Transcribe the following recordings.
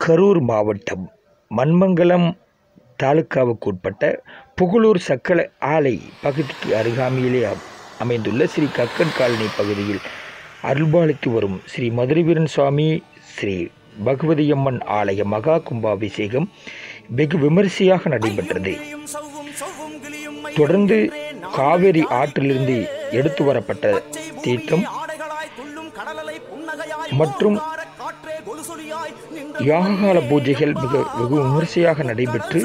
கரூர் மாவட்டம் மண்மங்கலம் தாலுகாவுக்குட்பட்ட புகழூர் சக்கர ஆலை பகுதிக்கு அருகாமையிலே அம்- அமைந்துள்ள ஸ்ரீ கக்கன் காலனி பகுதியில் அருள்பாலித்து வரும் ஸ்ரீ மதுரைவீரன் சுவாமி ஸ்ரீ பகவதியம்மன் ஆலய மகா கும்பாபிஷேகம் வெகு விமரிசையாக நடைபெற்றது தொடர்ந்து காவிரி ஆற்றிலிருந்து எடுத்து வரப்பட்ட தீர்த்தம் மற்றும் யாககால பூஜைகள் மிக வெகு விமரிசையாக நடைபெற்று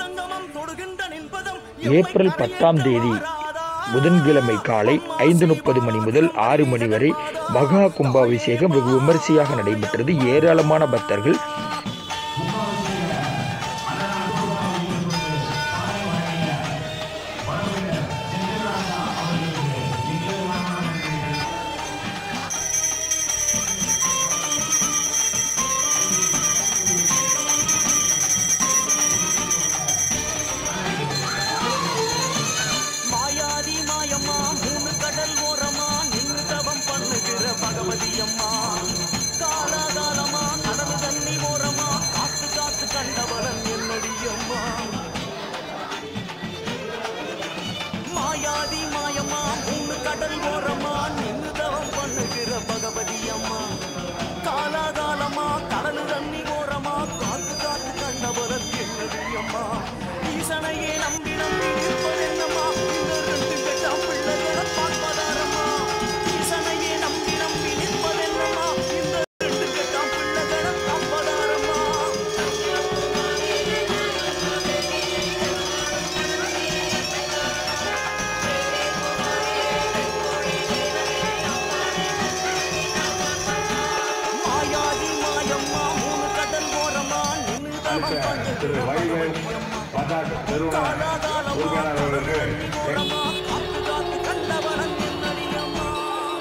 ஏப்ரல் பத்தாம் தேதி புதன்கிழமை காலை ஐந்து முப்பது மணி முதல் ஆறு மணி வரை மகா கும்பாபிஷேகம் வெகு விமரிசையாக நடைபெற்றது ஏராளமான பக்தர்கள் மாயாதி மாயம்மா மூணு கடல் ஓரமா நின்று தவம் பண்ணுகிற பகவதி அம்மா காலாகாலமா கடல் தண்ணி ஓரமா காத்து காத்து கண்டவளன் என்னடி அம்மா மாயாதி மாயம்மா மூணு கடல் ஓரமா நின்று தவம் பண்ணுகிற பகவதி அம்மா காலாகாலமா கடல் தண்ணி ஓரமா காத்து காத்து கண்டவளன் என்னடி அம்மா ஈசனையே நம்பி நம்பி நிற்பதென்னம்மா இந்த ரெண்டு கெட்டாம் பிள்ளைகளை பார்ப்பதாரம்மா ஈசனையே நம்பி நம்பி நிற்பதென்னம்மா இந்த ரெண்டு கெட்டாம் பிள்ளைகளை காப்பதாரம்மா மாயாதி மாயம்மா மூணு கடல் ஓரமா நின்று தவம் பண்ணுகிற பகவதி அம்மா காலாகாலமா கடல் தண்ணி ஓரமா காத்து காத்து கண்டவளன் என்னடி அம்மா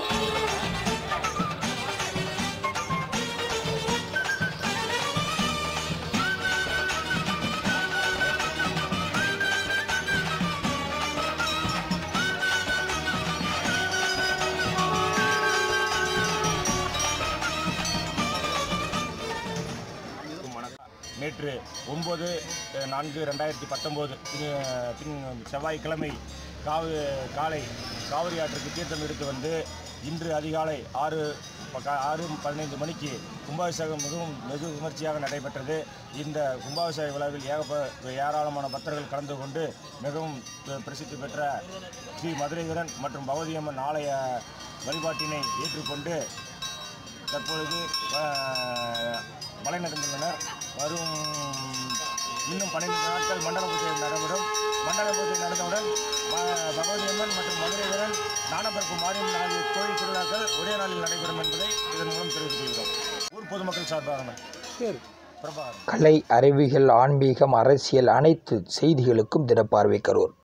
அனைவருக்கும் வணக்கம் நேற்று ஒம்பது நான்கு ரெண்டாயிரத்தி பத்தொம்போது பின் செவ்வாய்க்கிழமை காவு காலை காவிரி ஆற்றுக்கு தீர்த்தம் எடுத்து வந்து இன்று அதிகாலை ஆறு பக்க- ஆறு பதினைந்து மணிக்கு கும்பாபிஷேகம் மிகவும் வெகு விமர்சையாக நடைபெற்றது இந்த கும்பாபிஷேக விழாவில் ஏகப்ப ஏராளமான பக்தர்கள் கலந்து கொண்டு மிகவும் பிர- பிரசித்தி பெற்ற ஸ்ரீ மதுரை வீரன் மற்றும் பகவதியம்மன் ஆலய வழிபாட்டினை ஏற்றுக்கொண்டு தற்பொழுது அஹ், மலை நடந்துள்ளனர் வரும் இன்னும் பன்னிரண்டு நாட்கள் மண்டல பூஜை நடைபெறும் மண்டல பூஜை நடந்தவுடன் ம- பகவதியம்மன் மற்றும் மதுரைவரன் நாணப்பருக்கு மாரியம் ஆகிய கோயில் திருவிழாக்கள் ஒரே நாளில் நடைபெறும் என்பதை இதன் மூலம் தெரிவித்துக் கொள்கிறோம் ஊர் பொதுமக்கள் சார்பாக பிரபாகரன் கலை அறிவியல் ஆன்மீகம் அரசியல் அனைத்து செய்திகளுக்கும் தினப்பார்வை கரூர்